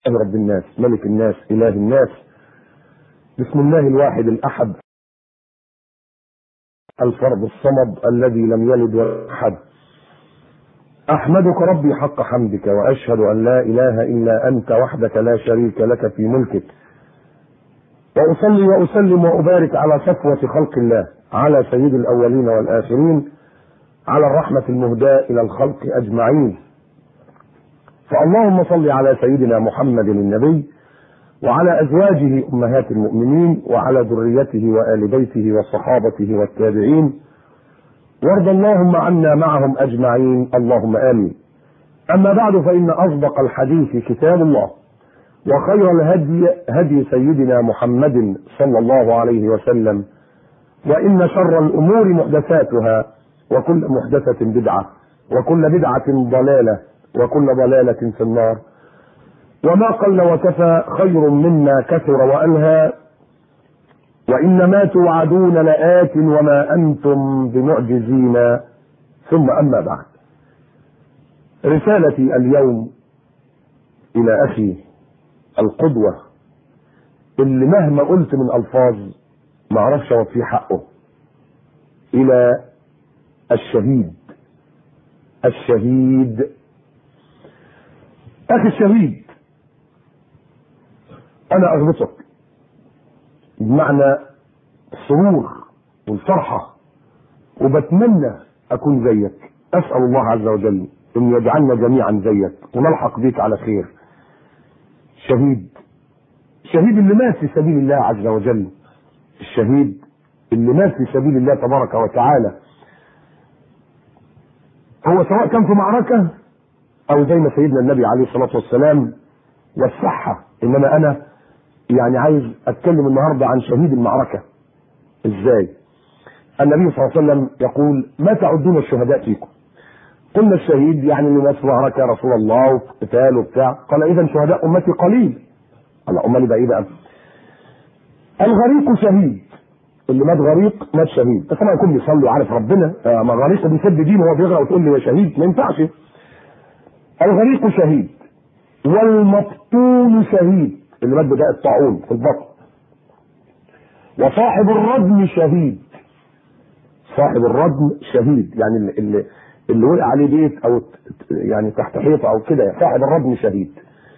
رب الناس ملك الناس إله الناس بسم الله الواحد الأحد الفرد الصمد الذي لم يلد ولم أحد أحمدك ربي حق حمدك وأشهد أن لا إله إلا أنت وحدك لا شريك لك في ملكك وأصلي وأسلم وأبارك على صفوة خلق الله على سيد الأولين والآخرين على الرحمة المهداة إلى الخلق أجمعين فاللهم صل على سيدنا محمد النبي وعلى أزواجه أمهات المؤمنين وعلى ذريته وآل بيته وصحابته والتابعين وارض اللهم عنا معهم أجمعين اللهم آمين أما بعد فإن أصدق الحديث كتاب الله وخير الهدي هدي سيدنا محمد صلى الله عليه وسلم وإن شر الأمور محدثاتها وكل محدثة بدعة وكل بدعة ضلالة وكل ضلالة في النار وما قل وكفى خير مما كثر وألهى وإنما توعدون لآت وما أنتم بمعجزين ثم أما بعد رسالتي اليوم إلى أخي القدوة اللي مهما قلت من ألفاظ ما أعرفش أوفي حقه إلى الشهيد الشهيد أخي الشهيد أنا أغبطك بمعنى السرور والفرحة وبتمنى أكون زيك أسأل الله عز وجل أن يجعلنا جميعا زيك ونلحق بيك على خير شهيد الشهيد اللي مات في سبيل الله عز وجل الشهيد اللي مات في سبيل الله تبارك وتعالى هو سواء كان في معركة أو زي ما سيدنا النبي عليه الصلاة والسلام والصحة إنما أنا يعني عايز أتكلم النهاردة عن شهيد المعركة إزاي النبي صلى الله عليه وسلم يقول ما تعدون الشهداء فيكم قلنا الشهيد يعني اللي مات في معركة يا رسول الله وقتال وبتاع قال إذا شهداء أمتي قليل قال أمال يبقى إيه بقى الغريق شهيد اللي مات غريق مات شهيد بس طبعا يكون بيصلي وعارف ربنا ما غريق بيسد دينه وهو بيغرق وتقول لي يا شهيد ما ينفعش الغريق شهيد والمقتول شهيد اللي مات بداء الطاعون في البطن وصاحب الردم شهيد صاحب الردم شهيد يعني اللي, اللي, اللي وقع عليه بيت او يعني تحت حيطه او كده صاحب الردم شهيد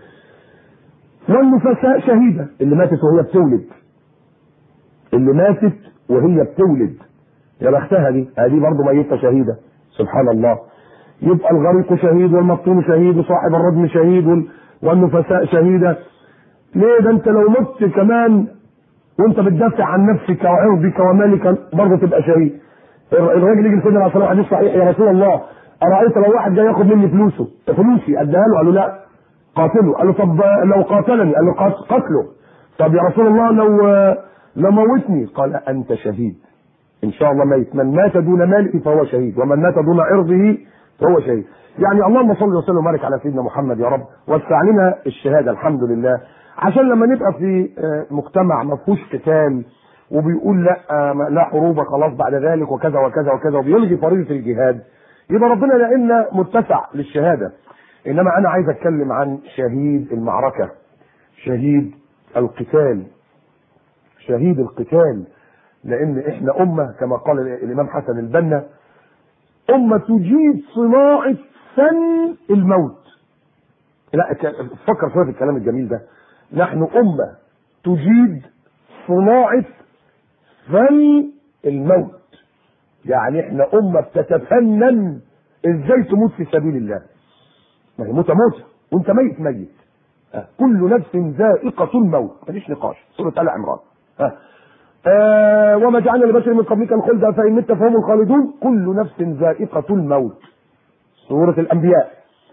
والنفساء شهيده اللي ماتت وهي بتولد اللي ماتت وهي بتولد يا بختها دي هذه برضه ميته شهيده سبحان الله يبقى الغريق شهيد والمقتول شهيد وصاحب الردم شهيد والنفساء شهيده ليه ده انت لو مت كمان وانت بتدافع عن نفسك وعرضك ومالك برضه تبقى شهيد الراجل يجي لسيدنا عليه الصلاه حديث صحيح يا رسول الله ارايت لو واحد جاي ياخد مني فلوسه فلوسي اديها له قال له لا قاتله قال له طب لو قاتلني قال له قتله طب يا رسول الله لو لو موتني قال انت شهيد ان شاء الله ميت من مات دون ماله فهو شهيد ومن مات دون عرضه فهو شهيد يعني اللهم صل وسلم وبارك على سيدنا محمد يا رب وسع لنا الشهاده الحمد لله عشان لما نبقى في مجتمع ما فيهوش قتال وبيقول لا لا حروب خلاص بعد ذلك وكذا وكذا وكذا وبيلغي فريضه الجهاد يبقى ربنا لنا متسع للشهاده انما انا عايز اتكلم عن شهيد المعركه شهيد القتال شهيد القتال لان احنا امه كما قال الامام حسن البنا امه تجيد صناعه فن الموت لا فكر شويه في الكلام الجميل ده نحن امه تجيد صناعه فن الموت يعني احنا امه بتتفنن ازاي تموت في سبيل الله ما هي موتة موتة وانت ميت ميت أه. كل نفس ذائقة الموت مفيش نقاش سورة آل عمران أه. أه وما جعلنا لبشر من قبلك الخلد فإن مت فهم الخالدون كل نفس ذائقة الموت سورة الأنبياء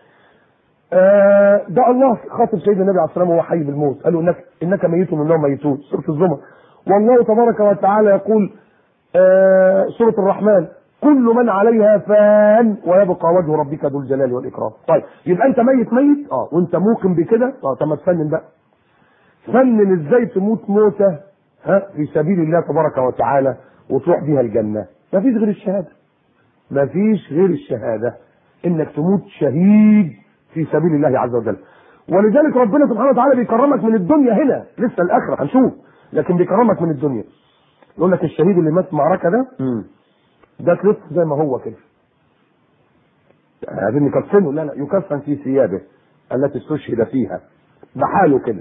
أه ده الله خاطب سيدنا النبي عليه الصلاة والسلام وهو حي بالموت قال له إنك إنك ميت وإنهم ميتون سورة الزمر والله تبارك وتعالى يقول أه سورة الرحمن كل من عليها فان ويبقى وجه ربك ذو الجلال والاكرام طيب يبقى انت ميت ميت اه وانت موقن بكده اه طب ما تفنن بقى فنن ازاي تموت موته ها في سبيل الله تبارك وتعالى وتروح بيها الجنه ما فيش غير الشهاده ما فيش غير الشهاده انك تموت شهيد في سبيل الله عز وجل ولذلك ربنا سبحانه وتعالى بيكرمك من الدنيا هنا لسه الاخره هنشوف لكن بيكرمك من الدنيا يقول لك الشهيد اللي مات في المعركه ده ده كريست زي ما هو كده عايزين نكفنه لا لا يكفن في ثيابه التي استشهد فيها بحاله كده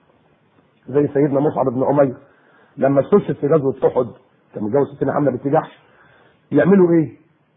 زي سيدنا مصعب بن عمير لما استشهد في غزوه احد كان متجوز ستنا حمله بنت جحش يعملوا ايه؟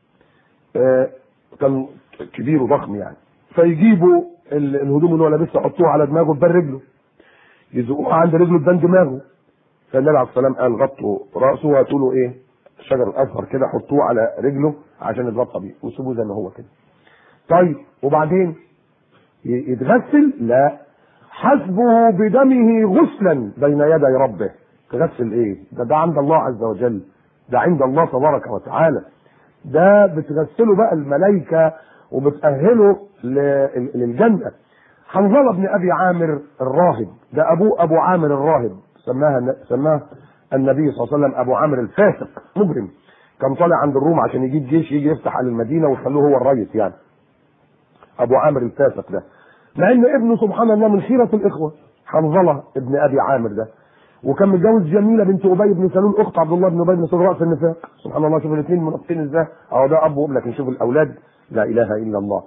آه كان كبير وضخم يعني فيجيبوا ال- الهدوم اللي هو لابسها يحطوها على دماغه تبان رجله يزقوها عند رجله تبان دماغه فالنبي عليه السلام قال غطوا راسه وهاتوا له ايه؟ الشجر الاصفر كده حطوه على رجله عشان يتغطى بيه وسيبوه زي ما هو كده. طيب وبعدين ي- يتغسل؟ لا حسبه بدمه غسلا بين يدي ربه تغسل ايه؟ ده ده عند الله عز وجل ده عند الله تبارك وتعالى ده بتغسله بقى الملائكه وبتأهله ل- للجنه حنظله بن ابي عامر الراهب ده ابوه ابو عامر الراهب سماها سماه النبي صلى الله عليه وسلم ابو عامر الفاسق مجرم كان طالع عند الروم عشان يجيب جيش يجي يفتح على المدينه ويخلوه هو الرئيس يعني ابو عامر الفاسق ده مع ان ابنه سبحان الله من خيره الاخوه حنظله ابن ابي عامر ده وكان متجوز جميله بنت ابي بن سلول اخت عبد الله بن ابي بن سلول راس النفاق سبحان الله شوف الاثنين منافقين ازاي اهو ده اب وام لكن شوف الاولاد لا اله الا الله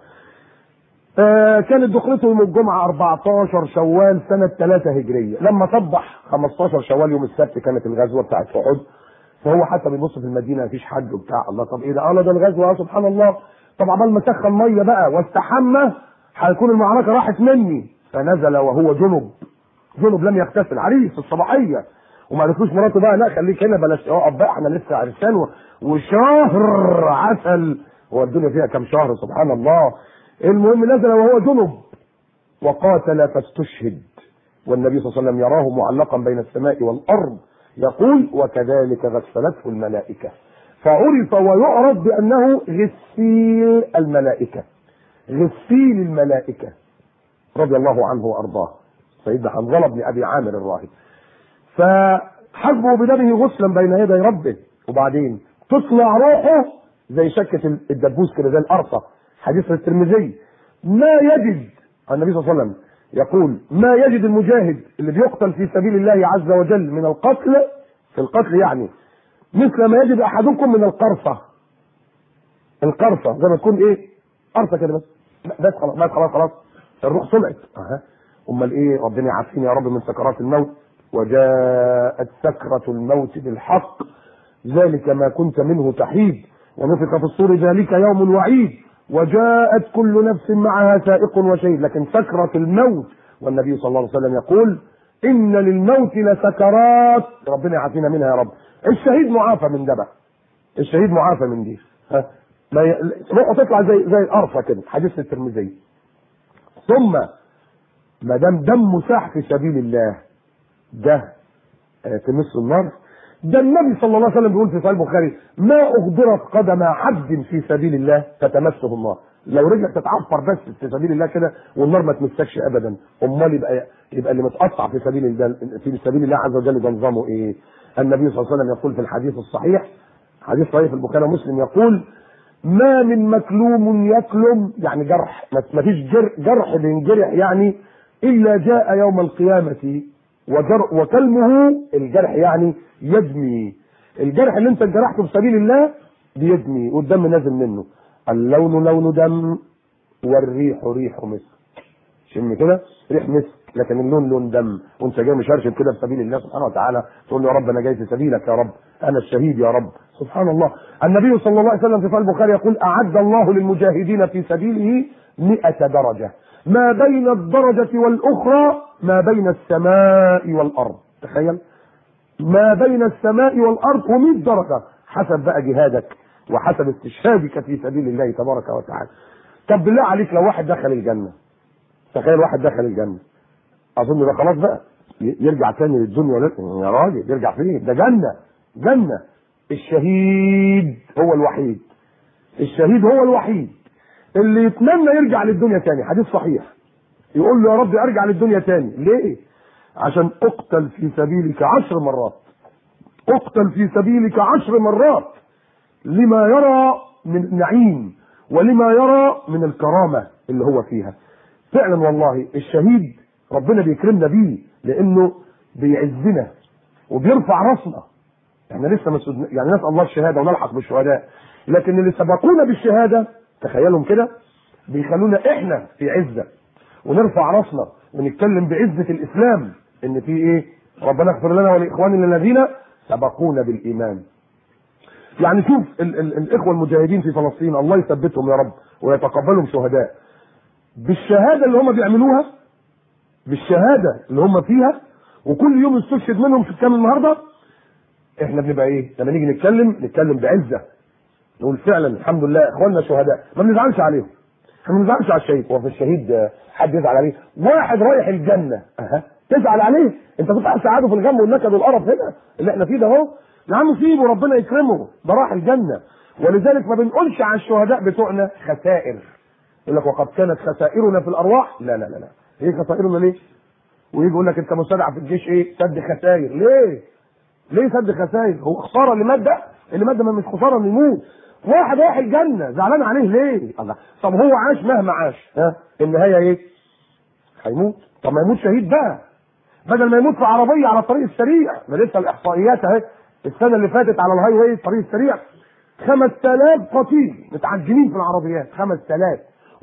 آه كانت دخلته يوم الجمعة 14 شوال سنة 3 هجرية لما صبح 15 شوال يوم السبت كانت الغزوة بتاعت أحد فهو حتى بيبص في المدينة مفيش حد وبتاع الله طب ايه ده؟ اه ده الغزوة اه سبحان الله طب عبال ما سخن مية بقى واستحمى هيكون المعركة راحت مني فنزل وهو جنب جنب لم يغتسل عريس الصباحية وما قالتلوش مراته بقى لا خليك هنا بلاش اقعد بقى احنا لسه عرسان و- وشهر عسل هو الدنيا فيها كم شهر سبحان الله المهم نزل وهو جنب وقاتل فاستشهد والنبي صلى الله عليه وسلم يراه معلقا بين السماء والارض يقول وكذلك غسلته الملائكه فعرف ويعرف بانه غسيل الملائكه غسيل الملائكه رضي الله عنه وارضاه سيدنا حنظله بن ابي عامر الراهب فحسبه بدمه غسلا بين يدي ربه وبعدين تطلع روحه زي شكة الدبوس كده زي القرصة حديث الترمذي ما يجد النبي صلى الله عليه وسلم يقول ما يجد المجاهد اللي بيقتل في سبيل الله عز وجل من القتل في القتل يعني مثل ما يجد احدكم من القرصة القرصة زي ما تكون ايه قرصة كده بس بس خلاص بس خلاص خلاص الروح طلعت اها امال ايه ربنا يعافينا يا رب من سكرات الموت وجاءت سكرة الموت بالحق ذلك ما كنت منه تحيد ونفخ في الصور ذلك يوم وعيد وجاءت كل نفس معها سائق وشهيد لكن سكرة الموت والنبي صلى الله عليه وسلم يقول إن للموت لسكرات ربنا يعافينا منها يا رب الشهيد معافى من ده بقى الشهيد معافى من دي ها ما ي... روحه تطلع زي زي القرصه كده حديث الترمذي ثم ما دام دمه ساح في سبيل الله ده آه، تمس النار ده النبي صلى الله عليه وسلم بيقول في صحيح البخاري ما اغدرت قدم عبد في سبيل الله فتمسه النار لو رجلك تتعفر بس في سبيل الله كده والنار ما تمسكش ابدا امال يبقى يبقى اللي متقطع في سبيل الله في سبيل الله عز وجل ده نظامه ايه؟ النبي صلى الله عليه وسلم يقول في الحديث الصحيح حديث صحيح في البخاري ومسلم يقول ما من مكلوم يكلم يعني جرح ما فيش جر جرح بينجرح يعني الا جاء يوم القيامه وجر وكلمه الجرح يعني يدمي الجرح اللي انت جرحته في سبيل الله بيدمي والدم نازل منه اللون لون دم والريح ريح مسك شم كده ريح مسك لكن اللون لون دم وانت جاي مشرشب كده في سبيل الله سبحانه وتعالى تقول له يا رب انا جاي في سبيلك يا رب انا الشهيد يا رب سبحان الله النبي صلى الله عليه وسلم في صحيح البخاري يقول اعد الله للمجاهدين في سبيله مئة درجة ما بين الدرجة والأخرى ما بين السماء والأرض تخيل ما بين السماء والأرض و100 درجة حسب بقى جهادك وحسب استشهادك في سبيل الله تبارك وتعالى طب بالله عليك لو واحد دخل الجنة تخيل واحد دخل الجنة أظن ده خلاص بقى ي- يرجع تاني للدنيا ولا يا راجل يرجع فين ده جنة جنة الشهيد هو الوحيد الشهيد هو الوحيد اللي يتمنى يرجع للدنيا تاني حديث صحيح يقول له يا رب ارجع للدنيا تاني ليه عشان اقتل في سبيلك عشر مرات اقتل في سبيلك عشر مرات لما يرى من نعيم ولما يرى من الكرامة اللي هو فيها فعلا والله الشهيد ربنا بيكرمنا بيه لانه بيعزنا وبيرفع راسنا احنا لسه مسود... يعني نسال الله الشهاده ونلحق بالشهداء لكن اللي سبقونا بالشهاده تخيلهم كده بيخلونا احنا في عزه ونرفع راسنا ونتكلم بعزه الاسلام ان في ايه ربنا اغفر لنا ولاخواننا الذين سبقونا بالايمان يعني شوف ال ال الاخوه المجاهدين في فلسطين الله يثبتهم يا رب ويتقبلهم شهداء بالشهاده اللي هم بيعملوها بالشهاده اللي هم فيها وكل يوم يستشهد منهم في كام النهارده احنا بنبقى ايه لما نيجي نتكلم نتكلم بعزه نقول فعلا الحمد لله اخواننا شهداء ما بنزعلش عليهم احنا ما بنزعلش على الشهيد هو في الشهيد آه، حد يزعل عليه واحد رايح الجنه اها تزعل عليه انت كنت عايز تساعده في الغم والنكد والقرف هنا اللي احنا فيه ده اهو يا عم سيبه ربنا يكرمه ده راح الجنه ولذلك ما بنقولش على الشهداء بتوعنا خسائر يقول لك وقد كانت خسائرنا في الارواح لا لا لا لا ايه خسائرنا ليه؟ ويجي يقول لك انت مستدعى في الجيش ايه؟ سد خسائر ليه؟ ليه سد خسائر؟ هو خساره اللي مات ده؟ اللي مات ده ما مش خساره انه يموت واحد رايح الجنه زعلان عليه ليه؟ الله طب هو عاش مهما عاش ها النهايه ايه؟ هيموت طب ما يموت شهيد بقى بدل ما يموت في عربيه على الطريق السريع ما لسه الاحصائيات اهي السنه اللي فاتت على الهاي واي الطريق السريع 5000 قتيل متعجلين في العربيات 5000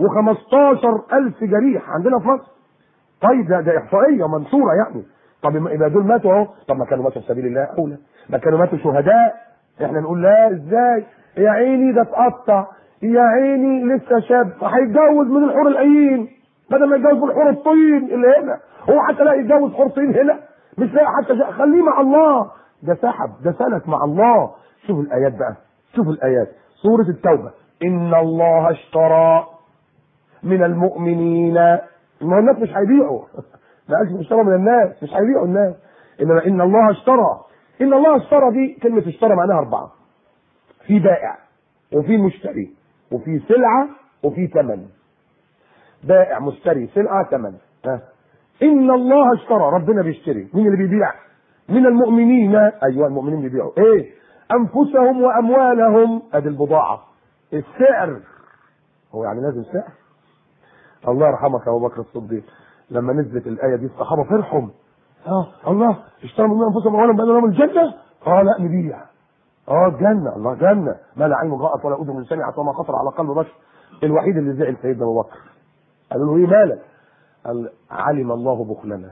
و15000 جريح عندنا في مصر طيب ده, ده احصائيه منشوره يعني طب يبقى دول ماتوا اهو طب ما كانوا ماتوا في سبيل الله اولى ما كانوا ماتوا شهداء احنا نقول لا ازاي يا عيني ده اتقطع يا عيني لسه شاب هيتجوز من الحور العين بدل ما يتجوز من الحور الطين اللي هنا هو حتى لا يتجوز حور طين هنا مش لاقي حتى شيء. خليه مع الله ده سحب ده سلك مع الله شوف الايات بقى شوف الايات سوره التوبه ان الله اشترى من المؤمنين ما هو الناس مش هيبيعوا ما قالش اشترى من الناس مش هيبيعوا الناس انما ان الله اشترى ان الله اشترى دي كلمه اشترى معناها اربعه في بائع وفي مشتري وفي سلعه وفي ثمن بائع مشتري سلعه ثمن ها ان الله اشترى ربنا بيشتري مين اللي بيبيع من المؤمنين ايوه المؤمنين بيبيعوا ايه انفسهم واموالهم ادي البضاعه السعر هو يعني لازم سعر الله يرحمك يا ابو بكر الصديق لما نزلت الايه دي الصحابه فرحوا اه الله اشتروا من انفسهم واموالهم بان لهم الجنه اه لا نبيع اه الجنه الله جنه ما لا عين رأت ولا اذن سمعت وما خطر على قلب بشر الوحيد اللي زعل سيدنا ابو بكر قالوا له ايه مالك؟ قال علم الله بخلنا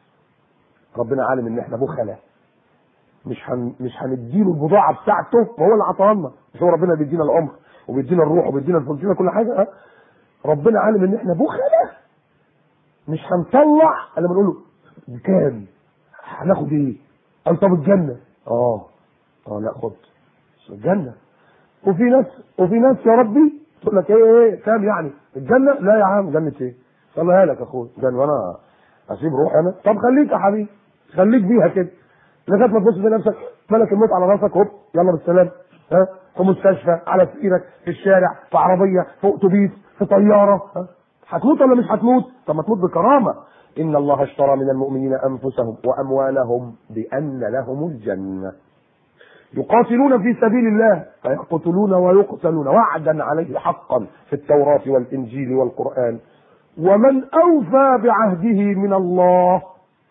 ربنا عالم ان احنا بخله مش هن مش هنديله البضاعه بتاعته ما هو اللي عطاها لنا مش هو ربنا بيدينا العمر وبيدينا الروح وبيدينا الفلوس وبيدينا كل حاجه ها ربنا عالم ان احنا بخله مش هنطلع الا بنقول له بكام هناخد ايه قال طب الجنه اه اه لا خد الجنه وفي ناس وفي ناس يا ربي تقول لك ايه ايه كام يعني الجنه لا يا عم جنه ايه صليها لك يا اخويا جنه وانا اسيب روحي انا طب خليك يا حبيبي خليك بيها كده لغايه ما تبص في نفسك ملك الموت على راسك هوب يلا بالسلام ها في مستشفى على سريرك في الشارع في عربيه في اتوبيس في طياره ها هتموت ولا مش هتموت؟ طب ما تموت بكرامه ان الله اشترى من المؤمنين انفسهم واموالهم بان لهم الجنه يقاتلون في سبيل الله فيقتلون ويقتلون وعدا عليه حقا في التوراة والإنجيل والقرآن ومن أوفى بعهده من الله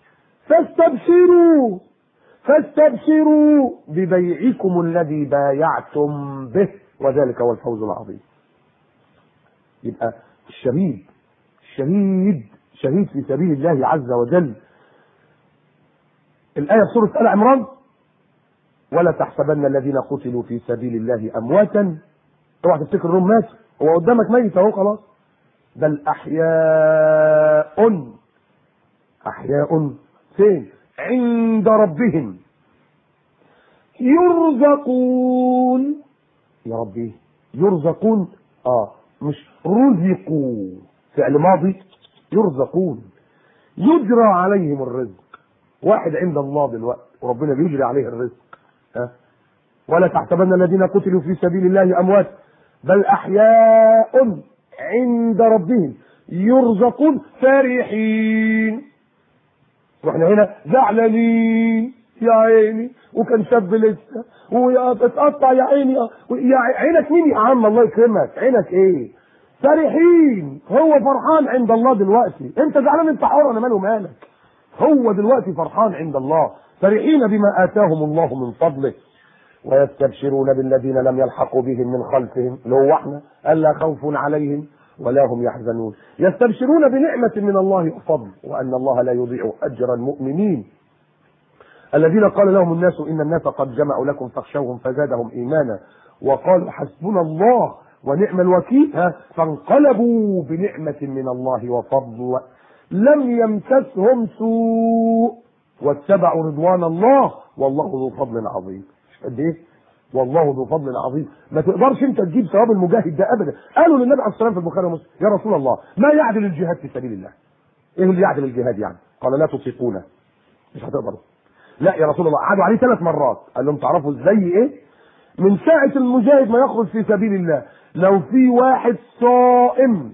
فاستبشروا فاستبشروا ببيعكم الذي بايعتم به وذلك هو الفوز العظيم يبقى الشهيد الشهيد شهيد في سبيل الله عز وجل الآية في سورة آل عمران ولا تحسبن الذين قتلوا في سبيل الله امواتا اوعى تفتكر انهم ماتوا هو قدامك ميت اهو خلاص بل احياء احياء فين عند ربهم يرزقون يا ربي يرزقون اه مش رزقوا فعل ماضي يرزقون يجرى عليهم الرزق واحد عند الله دلوقتي وربنا بيجري عليه الرزق ها ولا تحسبن الذين قتلوا في سبيل الله اموات بل احياء عند ربهم يرزقون فرحين واحنا هنا زعلانين يا عيني وكان شاب لسه واتقطع يا عيني يا عينك مين يا عم الله يكرمك عينك ايه فرحين هو فرحان عند الله دلوقتي انت زعلان انت حر انا ماله مالك هو دلوقتي فرحان عند الله فرحين بما اتاهم الله من فضله ويستبشرون بالذين لم يلحقوا بهم من خلفهم اللي هو احنا الا خوف عليهم ولا هم يحزنون يستبشرون بنعمة من الله وفضل وأن الله لا يضيع أجر المؤمنين الذين قال لهم الناس إن الناس قد جمعوا لكم فاخشوهم فزادهم إيمانا وقالوا حسبنا الله ونعم الوكيل ها فانقلبوا بنعمة من الله وفضل لم يمسسهم سوء واتبعوا رضوان الله والله ذو فضل عظيم قد ايه والله ذو فضل عظيم ما تقدرش انت تجيب ثواب المجاهد ده ابدا قالوا للنبي عليه الصلاه والسلام في البخاري ومسلم يا رسول الله ما يعدل الجهاد في سبيل الله ايه اللي يعدل الجهاد يعني قال لا تطيقونه مش هتقدروا لا يا رسول الله قعدوا عليه ثلاث مرات قال لهم تعرفوا ازاي ايه من ساعة المجاهد ما يخرج في سبيل الله لو في واحد صائم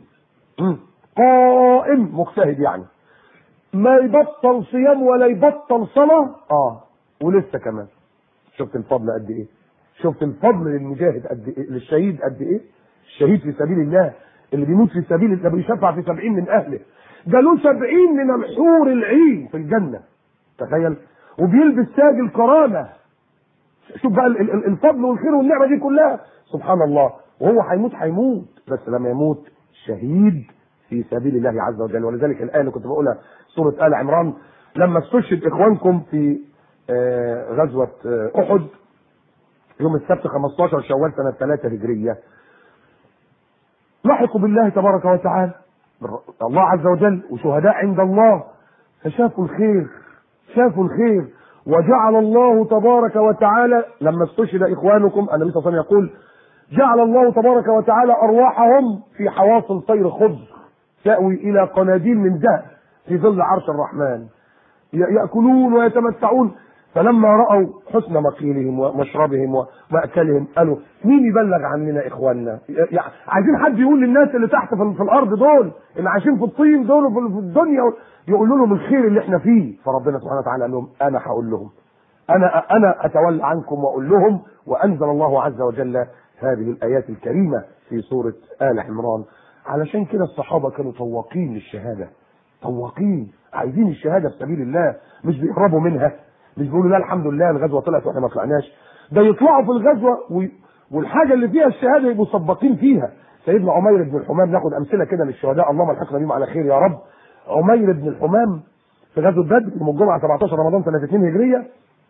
قائم مجتهد يعني ما يبطل صيام ولا يبطل صلاة اه ولسه كمان شفت الفضل قد ايه شفت الفضل للمجاهد قد ايه للشهيد قد ايه الشهيد في سبيل الله اللي بيموت في سبيل الله بيشفع في سبعين من اهله ده له سبعين من الحور العين في الجنة تخيل وبيلبس تاج الكرامة شوف بقى الفضل والخير والنعمة دي كلها سبحان الله وهو هيموت هيموت بس لما يموت شهيد في سبيل الله عز وجل ولذلك الآية اللي كنت بقولها سورة آل عمران لما استشهد إخوانكم في غزوة أحد يوم السبت 15 شوال سنة 3 هجرية لحقوا بالله تبارك وتعالى الله عز وجل وشهداء عند الله فشافوا الخير شافوا الخير وجعل الله تبارك وتعالى لما استشهد اخوانكم النبي صلى الله عليه وسلم يقول جعل الله تبارك وتعالى ارواحهم في حواصل طير خضر تأوي الى قناديل من ذهب في ظل عرش الرحمن ياكلون ويتمتعون فلما راوا حسن مقيلهم ومشربهم وماكلهم قالوا مين يبلغ عننا اخواننا يعني عايزين حد يقول للناس اللي تحت في الارض دول اللي عايشين في الطين دول في الدنيا يقولوا لهم الخير اللي احنا فيه فربنا سبحانه وتعالى قال لهم انا هقول لهم انا انا اتولى عنكم واقول لهم وانزل الله عز وجل هذه الايات الكريمه في سوره ال عمران علشان كده الصحابه كانوا طواقين للشهاده طواقين عايزين الشهاده في سبيل الله مش بيهربوا منها مش بيقولوا لا الحمد لله الغزوه طلعت واحنا ما طلعناش ده يطلعوا في الغزوه و... والحاجه اللي فيها الشهاده يبقوا سباقين فيها سيدنا عمير بن الحمام ناخد امثله كده للشهداء اللهم الحقنا بهم على خير يا رب عمير بن الحمام في غزوه بدر يوم الجمعه 17 رمضان سنه 2 هجريه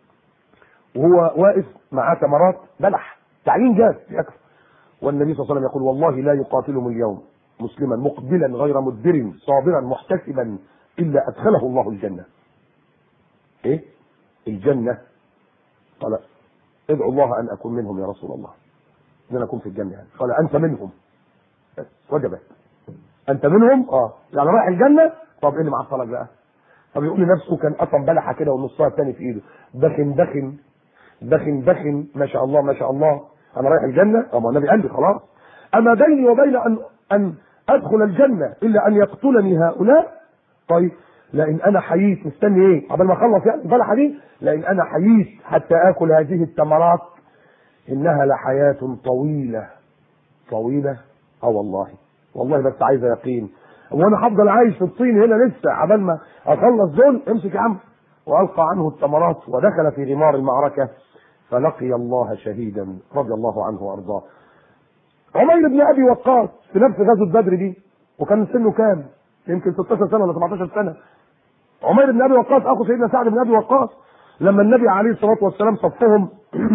وهو واقف معاه ثمرات بلح تعيين جاز يكفي والنبي صلى الله عليه وسلم يقول والله لا يقاتلهم اليوم مسلما مقبلا غير مدبر صابرا محتسبا الا ادخله الله الجنه. ايه؟ الجنه قال ادعو الله ان اكون منهم يا رسول الله. ان انا اكون في الجنه يعني. قال انت منهم. بس وجبت. انت منهم؟ اه يعني رايح الجنه؟ طب ايه اللي معطلك بقى؟ طب يقول لنفسه كان قطم بلحه كده ونصها الثاني في ايده دخن دخن دخن دخن ما شاء الله ما شاء الله انا رايح الجنه اه ما النبي قال لي خلاص اما بيني وبين ان ان ادخل الجنه الا ان يقتلني هؤلاء طيب لان انا حييت مستني ايه قبل ما اخلص يعني البلحه دي لان انا حييت حتى اكل هذه الثمرات انها لحياه طويله طويله اه والله والله بس عايزه يقين وانا هفضل عايش في الطين هنا لسه عبال ما اخلص دول امسك يا عم والقى عنه الثمرات ودخل في غمار المعركه فلقي الله شهيدا رضي الله عنه وارضاه عمير بن ابي وقاص في نفس غزوه بدر دي وكان سنه كام؟ يمكن 16 سنه ولا 17 سنه عمير بن ابي وقاص اخو سيدنا سعد بن ابي وقاص لما النبي عليه الصلاه والسلام صفهم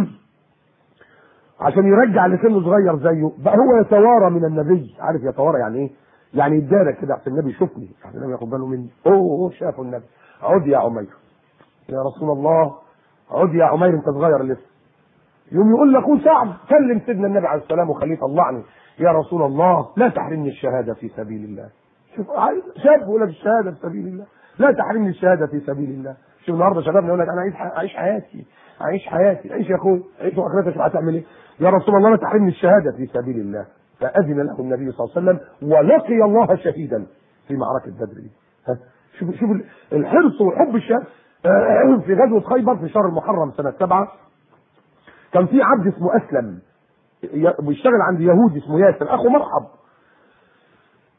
عشان يرجع اللي سنه صغير زيه بقى هو يتوارى من النبي عارف يتوارى يعني ايه؟ يعني يتدارك كده عشان النبي يشوفني عشان النبي ياخد باله مني اوه شافوا النبي عد يا عمير يا رسول الله عد يا عمير انت صغير لسه يوم يقول لاخوه سعد كلم سيدنا النبي عليه السلام وخليه طلعني يا رسول الله لا تحرمني الشهاده في سبيل الله شوف شاب يقول لك الشهاده في سبيل الله لا تحرمني الشهاده في سبيل الله شوف النهارده شبابنا يقول لك انا عايش اعيش حياتي اعيش حياتي عيش يا اخوي عيش واخرتك هتعمل ايه يا رسول الله لا تحرمني الشهاده في سبيل الله فاذن له النبي صلى الله عليه وسلم ولقي الله شهيدا في معركه بدر دي ها شوف شوف الحرص وحب الشهاده في غزوه خيبر في شهر المحرم سنه سبعه كان في عبد اسمه اسلم بيشتغل عند يهودي اسمه ياسر اخو مرحب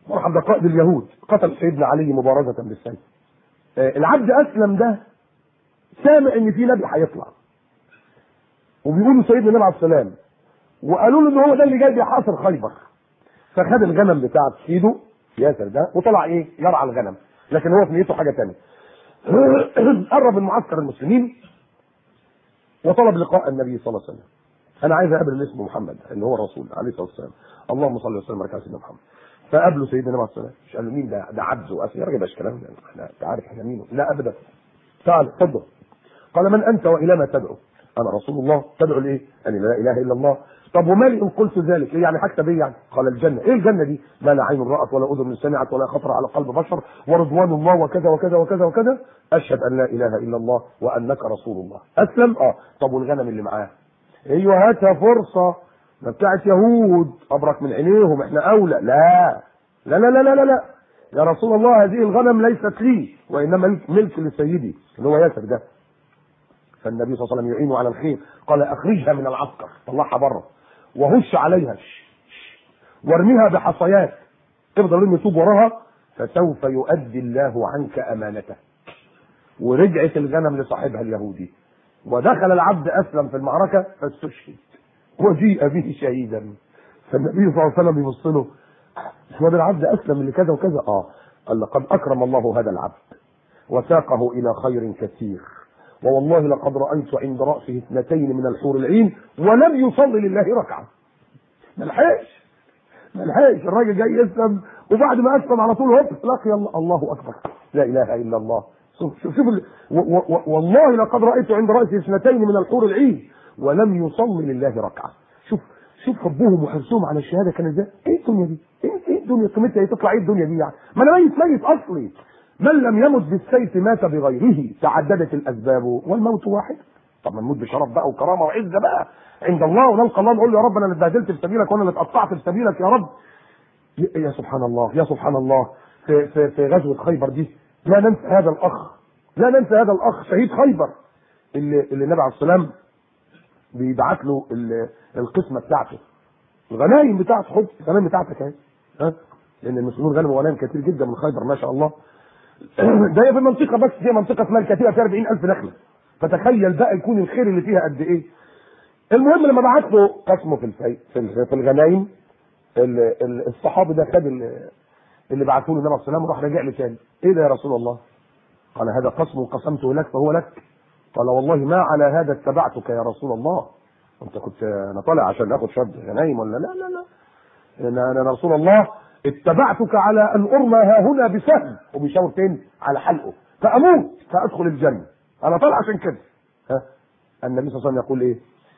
مرحب ده قائد اليهود قتل سيدنا علي مبارزة بالسيف آه، العبد أسلم ده سامع إن في نبي هيطلع وبيقولوا سيدنا النبي عليه السلام وقالوا له ان هو ده اللي جاي بيحاصر خيبر فخد الغنم بتاع سيده ياسر ده وطلع ايه يرعى الغنم لكن هو في نيته حاجه ثانيه قرب من معسكر المسلمين وطلب لقاء النبي صلى الله عليه وسلم انا عايز اقابل اللي اسمه محمد اللي هو الرسول عليه الصلاه والسلام اللهم صل وسلم وبارك على سيدنا محمد فقابله سيدنا النبي عليه الصلاه والسلام مش قال له مين ده ده عبد واسير يا راجل مش كلام احنا انت عارف احنا مين لا ابدا تعال اتفضل قال من انت والى ما تدعو انا رسول الله تدعو لايه؟ قال لا اله الا الله طب ومالي ان قلت ذلك ايه يعني هكتب ايه يعني؟ قال الجنه، ايه الجنه دي؟ ما لا عين رات ولا اذن سمعت ولا خطر على قلب بشر ورضوان الله وكذا وكذا وكذا وكذا اشهد ان لا اله الا الله وانك رسول الله. اسلم؟ اه، طب والغنم اللي معاه؟ ايوه هاتها فرصه ما بتاعت يهود ابرك من عينيهم احنا اولى، لا لا لا لا لا لا, لا. يا رسول الله هذه الغنم ليست لي وانما ملك لسيدي اللي هو ياسر ده. فالنبي صلى الله عليه وسلم يعينه على الخير قال اخرجها من العسكر طلعها بره وهش عليها وارميها بحصيات افضل ارمي طوب وراها فسوف يؤدي الله عنك امانته ورجعت الغنم لصاحبها اليهودي ودخل العبد اسلم في المعركه فاستشهد وجيء به شهيدا فالنبي صلى الله عليه وسلم يبص له هو ده العبد اسلم اللي كذا وكذا اه قال لقد اكرم الله هذا العبد وساقه الى خير كثير ووالله لقد رأيت عند رأسه اثنتين من الحور العين ولم يصلي لله ركعة ما لحقش ما لحقش الراجل جاي يسلم وبعد ما اسلم على طول هوب لقي الله الله اكبر لا اله الا الله شوف شوف, شوف ال... و... و... والله لقد رايت عند راسه اثنتين من الحور العين ولم يصلي لله ركعه شوف شوف حبهم وحرصهم على الشهاده كان ازاي ايه الدنيا دي ايه ايه الدنيا قيمتها ايه تطلع ايه الدنيا دي يعني ما انا ميت ميت اصلي من لم يمت بالسيف مات بغيره تعددت الاسباب والموت واحد طب ما نموت بشرف بقى وكرامه وعزه بقى عند الله ونلقى الله نقول له يا رب انا اللي اتبهدلت في سبيلك وانا اللي اتقطعت في سبيلك يا رب يا سبحان الله يا سبحان الله في في في غزوه خيبر دي لا ننسى هذا الاخ لا ننسى هذا الاخ شهيد خيبر اللي اللي النبي عليه السلام بيبعت له القسمه بتاعته الغنايم بتاعته خد الغنايم بتاعتك اهي ها لان المسلمون غنموا غنايم كتير جدا من خيبر ما شاء الله ده هي في منطقه بس هي منطقه اسمها الكتيبه فيها 40000 نخله فتخيل بقى يكون الخير اللي فيها قد ايه المهم لما بعت له قسمه في الفي في, في الغنايم الصحابي ده خد اللي بعثوه له النبي عليه السلام وراح راجع له تاني ايه ده يا رسول الله قال هذا قسم قسمته لك فهو لك قال والله ما على هذا اتبعتك يا رسول الله انت كنت انا طالع عشان اخد شويه غنايم ولا لا لا لا انا انا رسول الله اتبعتك على ان ارمى ها هنا بسهم وبيشاور فين على حلقه فاموت فادخل الجنه انا طالع عشان كده ها النبي صلى الله عليه وسلم يقول ايه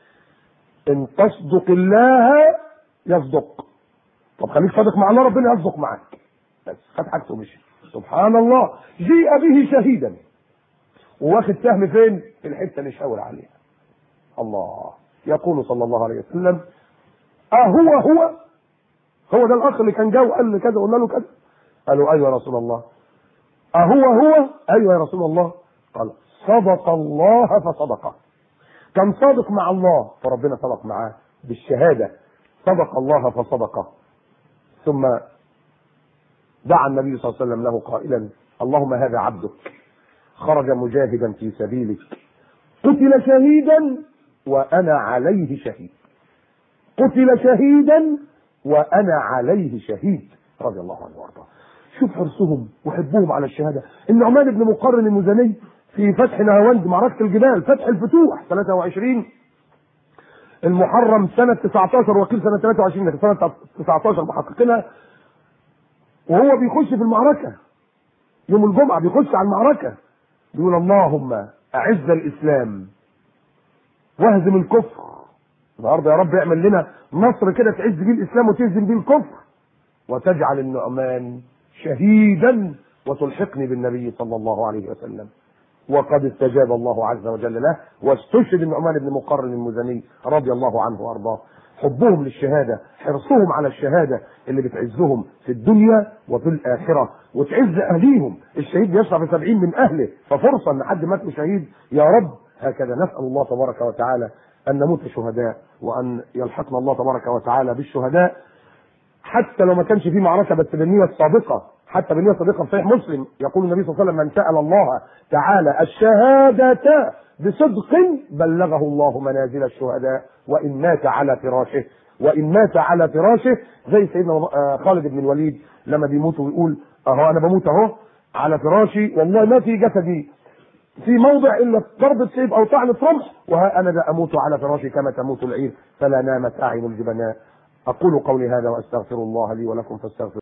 ان تصدق الله يصدق طب خليك صادق مع الله ربنا يصدق معاك بس خد حاجته ومشي سبحان الله جيء به شهيدا وواخد سهم فين في الحته اللي شاور عليها الله يقول صلى الله عليه وسلم أهو هو هو ده الأخ اللي كان جاي وقال لي كذا وقلنا له كذا قالوا أيوه يا رسول الله أهو هو أيوه يا رسول الله قال صدق الله فصدقه كان صادق مع الله فربنا صدق معاه بالشهادة صدق الله فصدقه ثم دعا النبي صلى الله عليه وسلم له قائلا اللهم هذا عبدك خرج مجاهدا في سبيلك قتل شهيدا وانا عليه شهيد قتل شهيدا وانا عليه شهيد رضي الله عنه وارضاه شوف حرصهم وحبهم على الشهاده النعمان بن مقرن المزني في فتح نهاوند معركه الجبال فتح الفتوح 23 المحرم سنه 19 وكيل سنه 23 لكن سنه 19 محققينها وهو بيخش في المعركه يوم الجمعه بيخش على المعركه بيقول اللهم اعز الاسلام واهزم الكفر النهارده يا رب اعمل لنا نصر كده تعز بيه الاسلام وتهزم بيه الكفر وتجعل النعمان شهيدا وتلحقني بالنبي صلى الله عليه وسلم وقد استجاب الله عز وجل له واستشهد النعمان بن مقرن المزني رضي الله عنه وارضاه حبهم للشهادة حرصهم على الشهادة اللي بتعزهم في الدنيا وفي الآخرة وتعز أهليهم الشهيد يشرع بسبعين من أهله ففرصة أن حد مات شهيد يا رب هكذا نسأل الله تبارك وتعالى أن نموت شهداء وأن يلحقنا الله تبارك وتعالى بالشهداء حتى لو ما كانش في معركه بس بالنيه الصادقه حتى بالنيه الصادقه في صحيح مسلم يقول النبي صلى الله عليه وسلم من سال الله تعالى الشهاده بصدق بلغه الله منازل الشهداء وان مات على فراشه وان مات على فراشه زي سيدنا آه، خالد بن الوليد لما بيموت ويقول اهو انا بموت اهو على فراشي والله ما في جسدي في موضع الا ضربة سيف او طعنة رمح وها انا ذا اموت على فراشي كما تموت العير فلا نامت اعين الجبناء اقول قولي هذا واستغفر الله لي ولكم فاستغفر